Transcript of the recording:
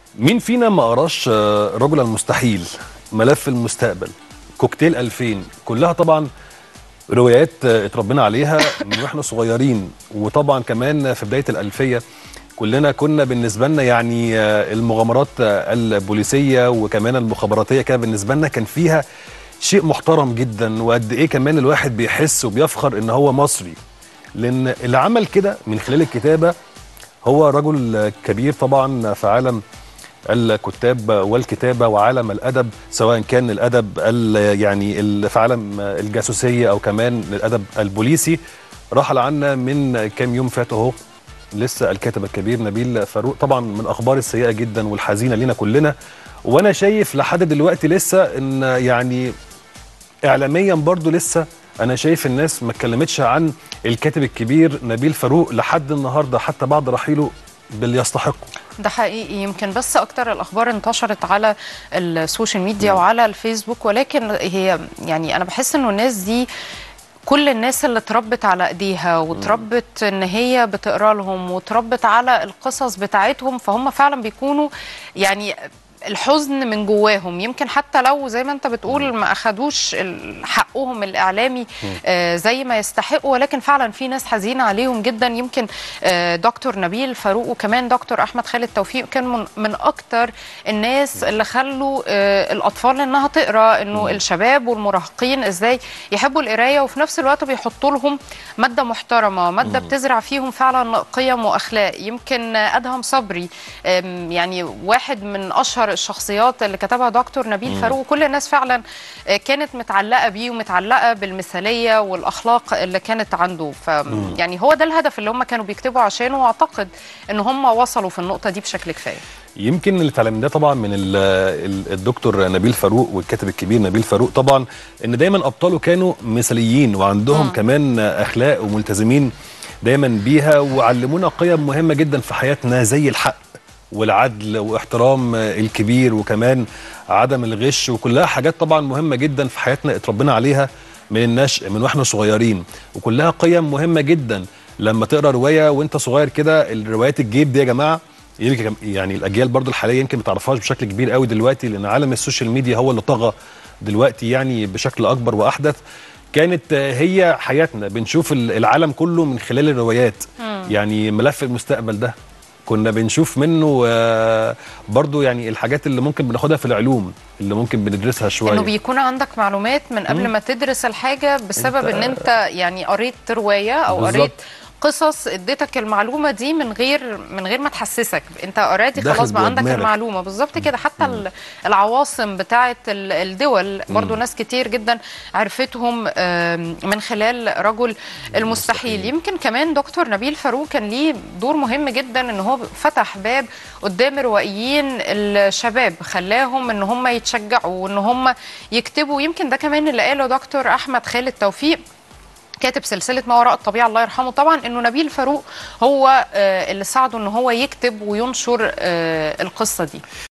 مين فينا ما قراش آه، رجل المستحيل ملف المستقبل كوكتيل 2000 كلها طبعا روايات آه، اتربينا عليها من واحنا صغيرين وطبعا كمان في بدايه الالفيه كلنا كنا بالنسبه لنا يعني آه، المغامرات آه، البوليسيه وكمان المخابراتيه كان بالنسبه لنا كان فيها شيء محترم جدا وقد ايه كمان الواحد بيحس وبيفخر ان هو مصري لان اللي عمل كده من خلال الكتابه هو رجل كبير طبعا في عالم الكتاب والكتابه وعالم الادب سواء كان الادب ال- يعني ال- في عالم الجاسوسيه او كمان الادب البوليسي رحل عنا من كام يوم فاتوا اهو لسه الكاتب الكبير نبيل فاروق طبعا من الاخبار السيئه جدا والحزينه لينا كلنا وانا شايف لحد دلوقتي لسه ان يعني اعلاميا برضو لسه انا شايف الناس ما اتكلمتش عن الكاتب الكبير نبيل فاروق لحد النهارده حتى بعد رحيله باللي يستحقه ده حقيقي يمكن بس اكتر الاخبار انتشرت على السوشيال ميديا وعلى الفيسبوك ولكن هي يعني انا بحس انه الناس دي كل الناس اللي اتربت على ايديها واتربت ان هي بتقرا لهم واتربت على القصص بتاعتهم فهم فعلا بيكونوا يعني الحزن من جواهم يمكن حتى لو زي ما انت بتقول ما اخدوش ال- حقهم الاعلامي آه زي ما يستحقوا ولكن فعلا في ناس حزينه عليهم جدا يمكن آه دكتور نبيل فاروق وكمان دكتور احمد خالد توفيق كان من, من اكتر الناس اللي خلوا آه الاطفال انها تقرا انه الشباب والمراهقين ازاي يحبوا القرايه وفي نفس الوقت بيحطوا لهم ماده محترمه ماده بتزرع فيهم فعلا قيم واخلاق يمكن آه، ادهم صبري آم، يعني واحد من اشهر الشخصيات اللي كتبها دكتور نبيل فاروق وكل الناس فعلا آه، كانت متعلقه بيه ومتعلقه بالمثاليه والاخلاق اللي كانت عنده ف يعني هو ده الهدف اللي هم كانوا بيكتبوا عشانه واعتقد ان هم وصلوا في النقطه دي بشكل كفايه يمكن اللي اتعلمناه طبعا من ال- ال- الدكتور نبيل فاروق والكاتب الكبير نبيل فاروق طبعا ان دايما ابطاله كانوا مثاليين وعندهم كمان اخلاق وملتزمين دايما بيها وعلمونا قيم مهمه جدا في حياتنا زي الحق والعدل واحترام الكبير وكمان عدم الغش وكلها حاجات طبعا مهمه جدا في حياتنا اتربينا عليها من النشء من واحنا صغيرين وكلها قيم مهمه جدا لما تقرا روايه وانت صغير كده الروايات الجيب دي يا جماعه يمكن يعني الاجيال برضو الحاليه يمكن ما تعرفهاش بشكل كبير قوي دلوقتي لان عالم السوشيال ميديا هو اللي طغى دلوقتي يعني بشكل اكبر واحدث كانت آه، هي حياتنا بنشوف ال- العالم كله من خلال الروايات يعني ملف المستقبل ده كنا بنشوف منه آه، برضو يعني الحاجات اللي ممكن بناخدها في العلوم اللي ممكن بندرسها شويه انه بيكون عندك معلومات من قبل ما تدرس الحاجه بسبب أنت- ان انت يعني قريت روايه او بالظبط. قريت قصص اديتك المعلومه دي من غير من غير ما تحسسك انت اوريدي دخلت خلاص بقى جوه عندك دماغك. المعلومه بالظبط كده حتى ال- العواصم بتاعه ال- الدول برضو ناس كتير جدا عرفتهم آم، من خلال رجل المستحيل يمكن كمان دكتور نبيل فاروق كان ليه دور مهم جدا ان هو فتح باب قدام روائيين الشباب خلاهم ان هم يتشجعوا وان هم يكتبوا يمكن ده كمان اللي قاله دكتور احمد خالد توفيق كاتب سلسله ما وراء الطبيعه الله يرحمه طبعا انه نبيل فاروق هو آه، اللي ساعده ان هو يكتب وينشر آه، القصه دي